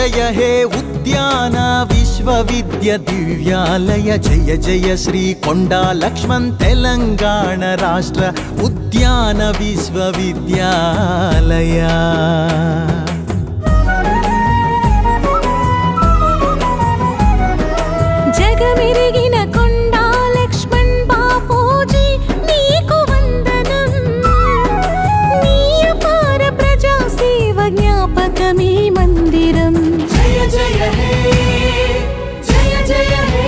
జయ హే ఉద్యాన విశ్వవిద్య దివ్యాలయ జయ జయ శ్రీ కొండా లక్ష్మణ్ తెలంగాణ రాష్ట్ర ఉద్యాన విశ్వవిద్యాలయ జగమెరిగిన కొండా లక్ష్మణ్ బాపూజీ నీకు వందనం నీ అపార ప్రజా సేవ జ్ఞాపకమే మందిరం జయ జయ హే జయ జయ హే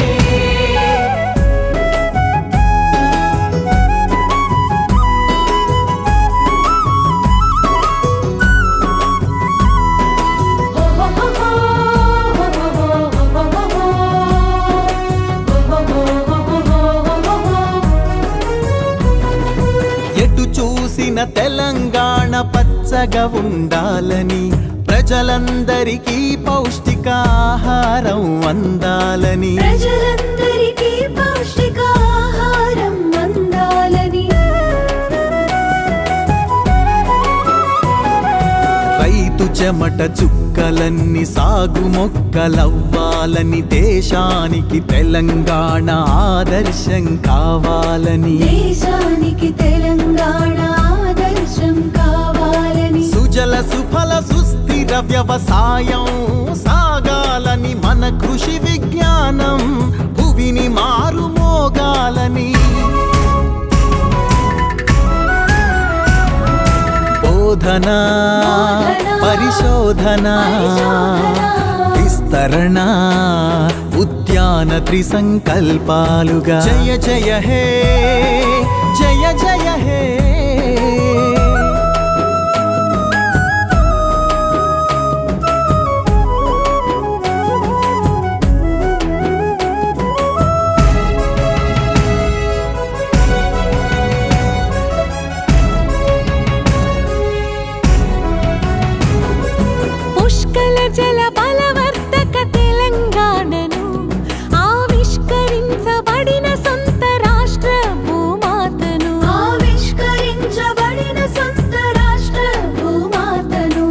ఎటు చూసిన తెలంగాణ పచ్చగా ఉండాలని ప్రజలందరికీ పౌష్టికాహారం అందాలని ప్రజలందరికీ పౌష్టికాహారం అందాలని రైతు చెమట చుక్కలన్నీ సాగు మొక్కలవ్వాలని దేశానికి తెలంగాణ ఆదర్శం కావాలని దేశానికి తెలంగాణ ఆదర్శం కావాలని సుజల సుఫల సుస్థిర వ్యవసాయం సాగాలని మన కృషి విజ్ఞానం భువిని మారుమోగాలని బోధన బోధన, పరిశోధన పరిశోధన, విస్తరణ ఉద్యాన త్రిసంకల్పాలుగా జయ జయ హే జయ జయ హే పుష్కల జల బలవర్ధక తెలంగాణను ఆవిష్కరించబడిన సొంత రాష్ట్ర భూమాతను ఆవిష్కరించబడిన సొంత రాష్ట్ర భూమాతను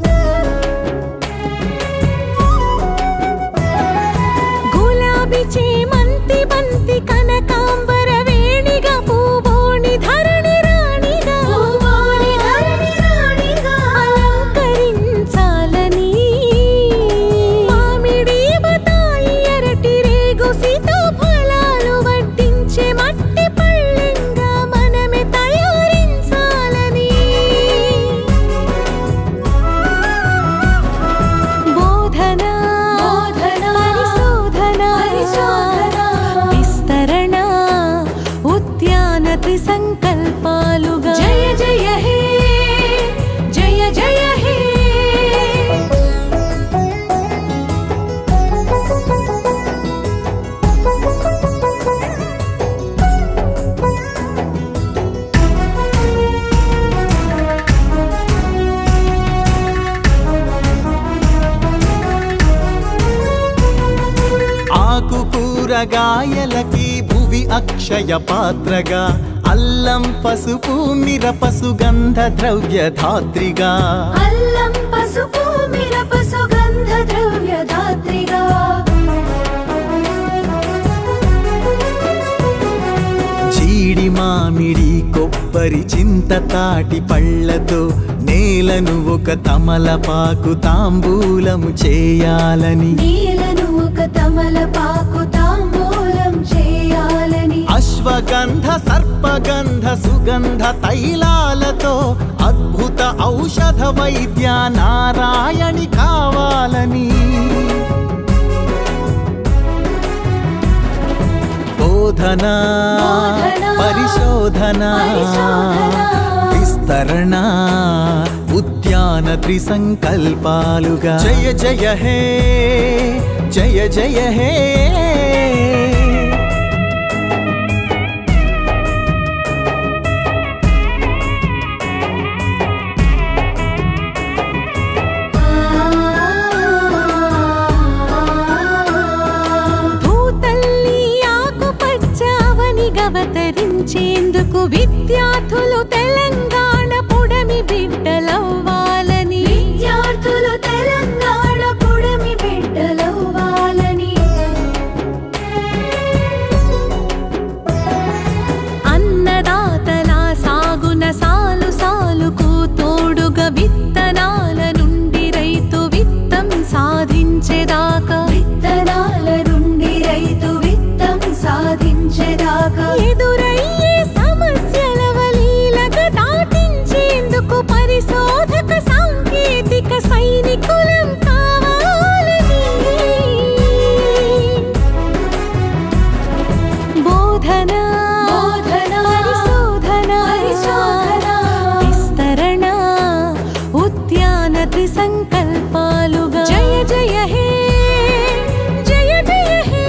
గులాబీ చేమంతి బంతి కనకాంబర వేణిగా పూబోణి ధరణి రాణిగా పూబోణి ధరణి రాణిగా అలంకరించాలని మామిడి బతాయి అరటి రేగు సీతాఫలాలు వడ్డించే మట్టి పళ్ళెంగా మనమే తయారించాలని బోధన పరిశోధన విస్తరణ ఉద్యాన త్రిసంకల్పాలుగా జయ జయ హే జయ జయ హే ఆకుకూరగాయలకి భువి అక్షయ పాత్రగా అల్లం పసుపు మిరప సుగంధ ద్రవ్య ధాత్రిగా అల్లం పసుపు మిరప సుగంధ ద్రవ్య ధాత్రిగా జీడి మామిడి కొబ్బరి చింత తాటి పళ్ళతో నేలను ఒక తమలపాకు తాంబూలము చేయాలని నీలను ఒక తమలపాకు తాంబూలం చేయాలని అశ్వగంధ సర్పగంధ సుగంధ తైలాలతో అద్భుత ఔషధ వైద్య నారాయణి కావాలని బోధన బోధన, పరిశోధన పరిశోధన, విస్తరణ ఉద్యాన త్రిసంకల్పాలుగా జయ జయ హే జయ జయ హే భూతల్లి ఆకుపచ్చ అవనిగవతరించేందుకు విద్యార్థులు తెలంగాణ పుడమి బిడ్డలవ్వాలని విద్యార్థులు తెలంగాణ పుడమి సాధించేదాకా ఎదురయ్యే సమస్యల వలీలగా దాటించేందుకు పరిశోధక సాంకేతిక సైనికులం కావాలని బోధన బోధన, పరిశోధన పరిశోధన, విస్తరణ ఉద్యాన త్రిసంకల్పాలుగా జయ జయ హే జయ జయ హే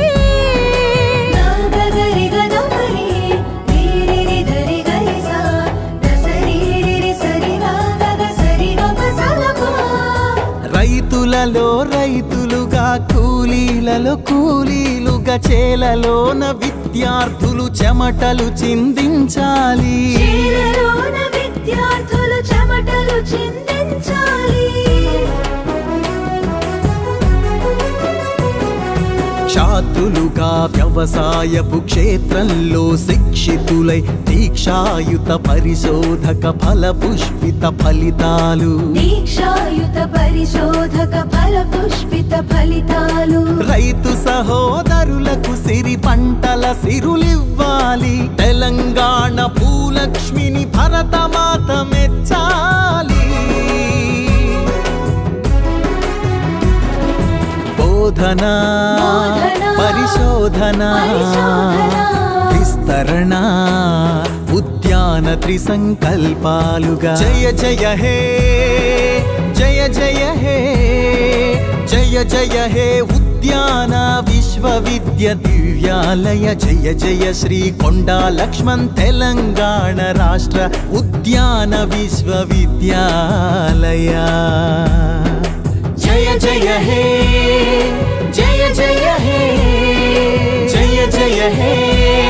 నాగగరి గదమరి నీరిరి ధరి గరిసా దసరిరి సరి నాగగ సరి గమ సలపా రైతులలో రైతులుగా కూలీలలో కూలీలుగా చేలలోన విద్యార్థులు చెమటలు చిందించాలి చీలలోన విద్యార్థులు చెమటలు చిందించాలి ఛాత్రులుగా వ్యవసాయపు క్షేత్రంలో శిక్షితులై దీక్షాయుత పరిశోధక ఫల పుష్పిత ఫలితాలు దీక్షాయుత పరిశోధక ఫల పుష్పిత ఫలితాలు రైతు సహోదరులకు సిరి పంటల సిరులివ్వాలి తెలంగాణ భూలక్ష్మిని భరతమాత మెచ్చాలి బోధన బోధన, పరిశోధన పరిశోధన, విస్తరణ ఉద్యాన త్రిసంకల్పాలుగా జయ జయ హే జయ జయ హే జయ జయ హే ఉద్యాన విశ్వవిద్య దివ్యాలయ జయ జయ శ్రీ కొండా లక్ష్మణ్ తెలంగాణ రాష్ట్ర ఉద్యాన విశ్వవిద్యాలయ జయ జయ హే జయ జయ హే జయ జయ హే